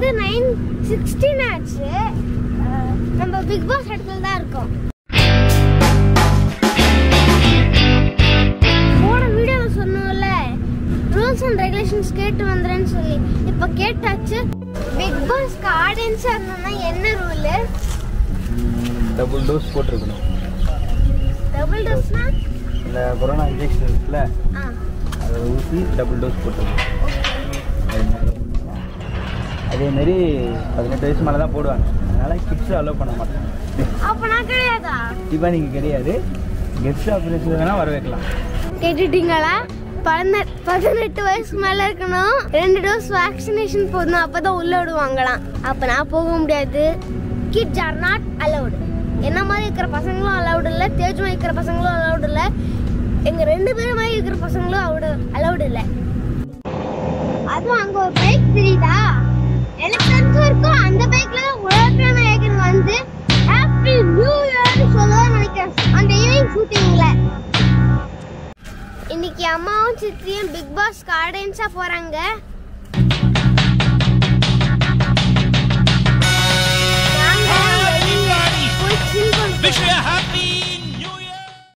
nine sixteen ஆச்சு அஹ், நம்ம big pass இடத்துல தான் இருக்கோம் போன வீடியோவில் சொன்னோம்ல ரூல்ஸ் அண்ட் ரெகுலேஷன்ஸ் கேட்டு வந்துறேன்னு சொல்லி இப்போ கேட்டாச்சு பிக் பாஸ்க்கு ஆடியன்ஸாக இருந்தோம்னா என்ன ரூலு டபுள் டோஸ் போட்டிருக்கணும் டபுள் டோஸ்னா இந்த கொரோனா இன்ஜெக்ஷன் இருக்குல்ல ஆ அதை ஊசி டபுள் டோஸ் போட்டிருக்கணும் அதே மாதிரி பதினெட்டு வயசு மேலே தான் போடுவாங்க அதனால் கிட்ஸ் அலோவ் பண்ண மாட்டாங்க அப்போ நான் கிடையாதா கண்டிப்பாக நீங்கள் கிடையாது கெஸ்ட் ஆஃபீஸர் வேணால் வர வைக்கலாம் கேட்டுட்டீங்களா பதினெட்டு பதினெட்டு வயசு மேல இருக்கணும் ரெண்டு டோஸ் வேக்சினேஷன் போடணும் அப்பதான் உள்ள விடுவாங்களாம் அப்ப நான் போக முடியாது கிட்ஸ் ஆர் நாட் அலவுடு என்ன மாதிரி இருக்கிற பசங்களும் அலவுடு இல்லை தேஜ் மாதிரி இருக்கிற பசங்களும் அலவுடு இல்லை எங்க ரெண்டு பேரும் மாதிரி இருக்கிற பசங்களும் அவுடு அலவுடு இல்லை அதுவும் அங்க ஒரு பைக் தெரியுதா எனக்கு தெரிஞ்ச வரைக்கும் அந்த பைக்ல தான் உலக நாயகன் வந்து ஹாப்பி நியூ இயர்னு சொல்லுவான்னு நினைக்கிறேன் அந்த ஈவினிங் ஷூட்டிங்ல இன்னைக்கு அம்மாவும் சித்தியும் பிக் பாஸ் ஆடியன்ஸா போறாங்க